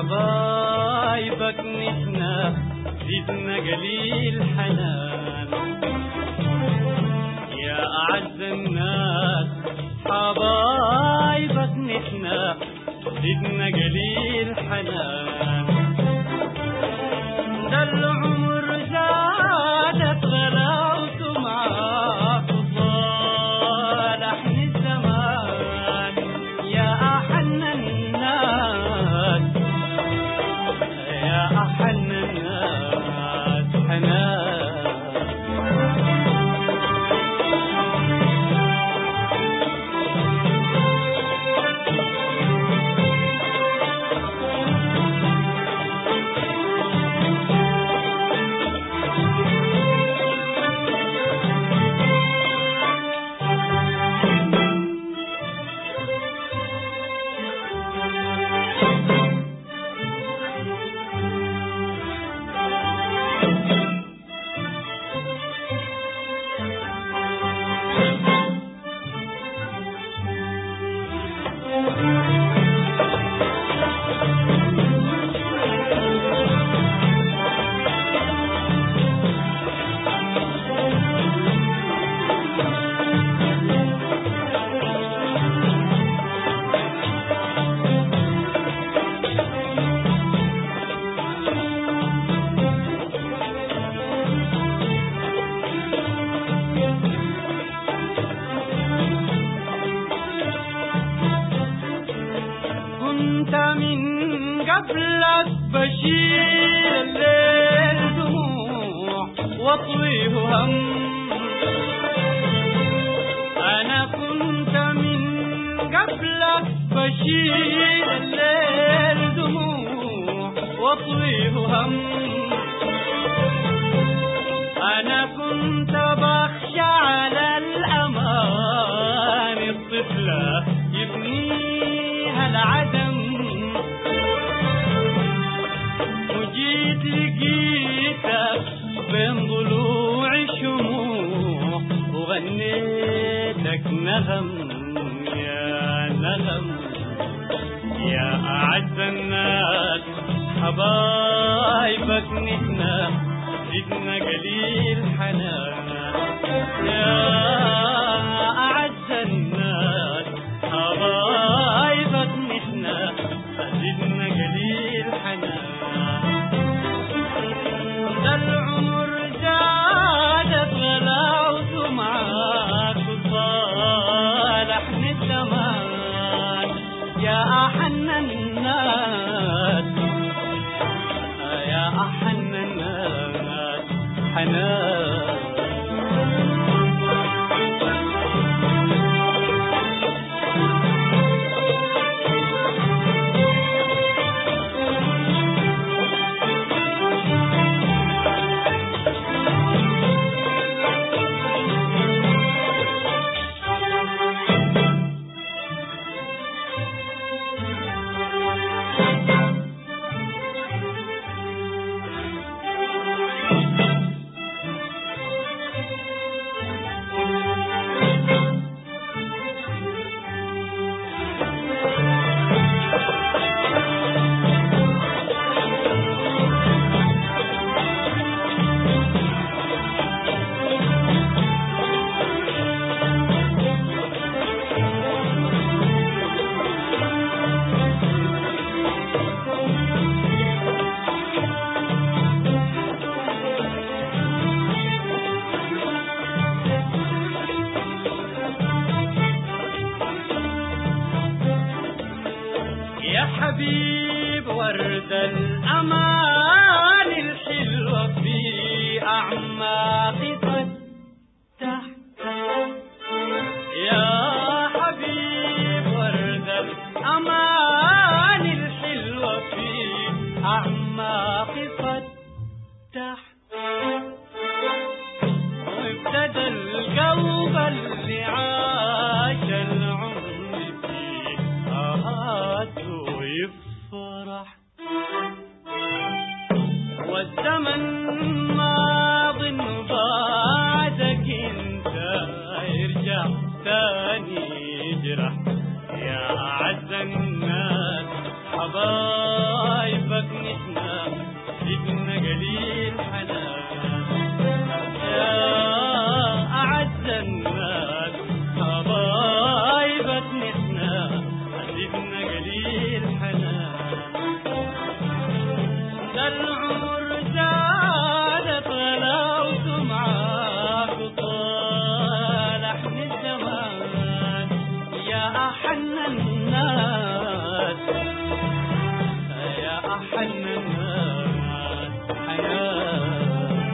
حبايبك نحنا زدنا قليل حنان يا أعز الناس حبايبك نحنا زدنا قليل حنان ده العمر زادت غلاوته معاك وصالح الزمان يا أحن الناس يا أحن الناس حنان كنت من قبلك بشيل الليل دموع واطويه هم انا كنت من قبلك بشيل الليل دموع واطويه هم انا كنت بخشى على الامان الطفله يبنيها العدم وجيت لقيتك بين ضلوع الشموع وغنيتك نغم يا نغم يا أعز الناس حبايبك نحنا زدنا قليل حنان يا أعز الناس حبايبك نحنا زدنا قليل حنان ده العمر زادت غلاوته معاك وصالحني الزمان يا أحن الناس يا أحن الناس حنان يا حبيب ورد الأمان الحلوة في أعماق فتح يا حبيب ورد الأمان الحلوة في أعماق فتح وابتدى القلب اللي عاش العمر فيه آهاته يفرح والزمن ماض بعدك انت يرجع تاني يجرح يا أعز الناس حبايب أحن الناس حنان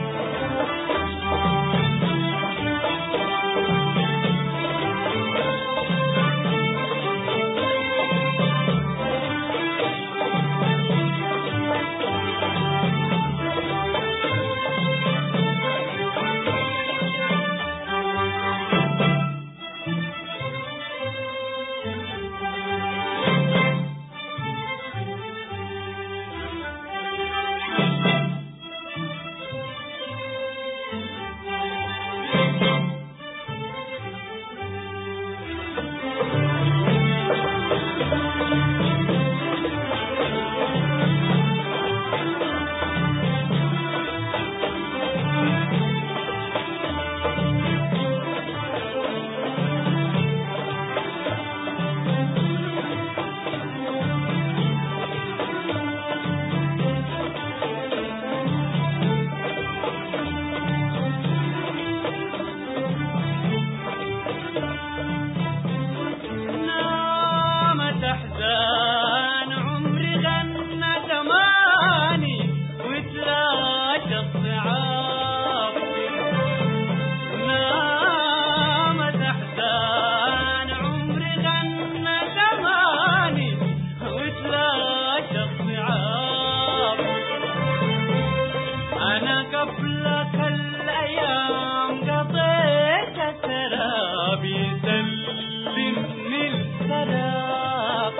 نامت أحزان عمري غنى زماني وتلاشى الصعاب نامت أحزان عمري غنى زماني وتلاشى الصعاب أنا قبلك الأيام قضيت سراب يسلمني السراب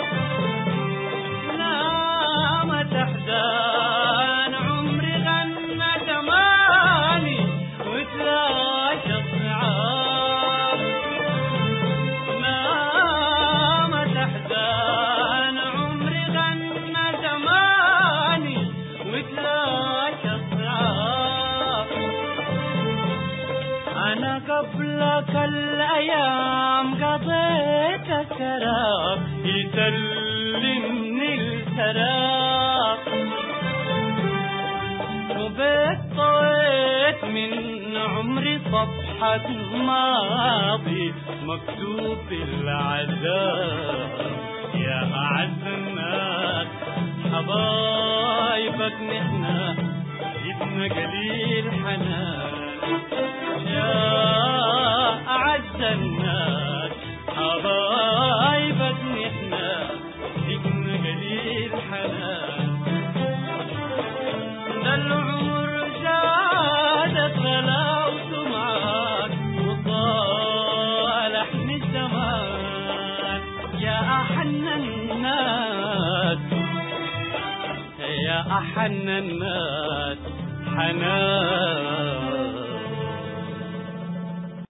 نامت أحزان عمري غنى زماني وتلاشى الصعاب نامت أحزان عمري غنى زماني وتلاشى الصعاب أنا قبلك الأيام قضيت سراب يسلمني السراب وبيت طويت من عمري صفحة ماضي مكتوب بالعذاب يا أعز الناس حبايبك نحنا جبنا قليل حنان يا أعز الناس حبايبك نحنا جبنا قليل حنان ده العمر زادت غلاوته معاك وصالحني الزمان يا أحن الناس يا أحن الناس حنان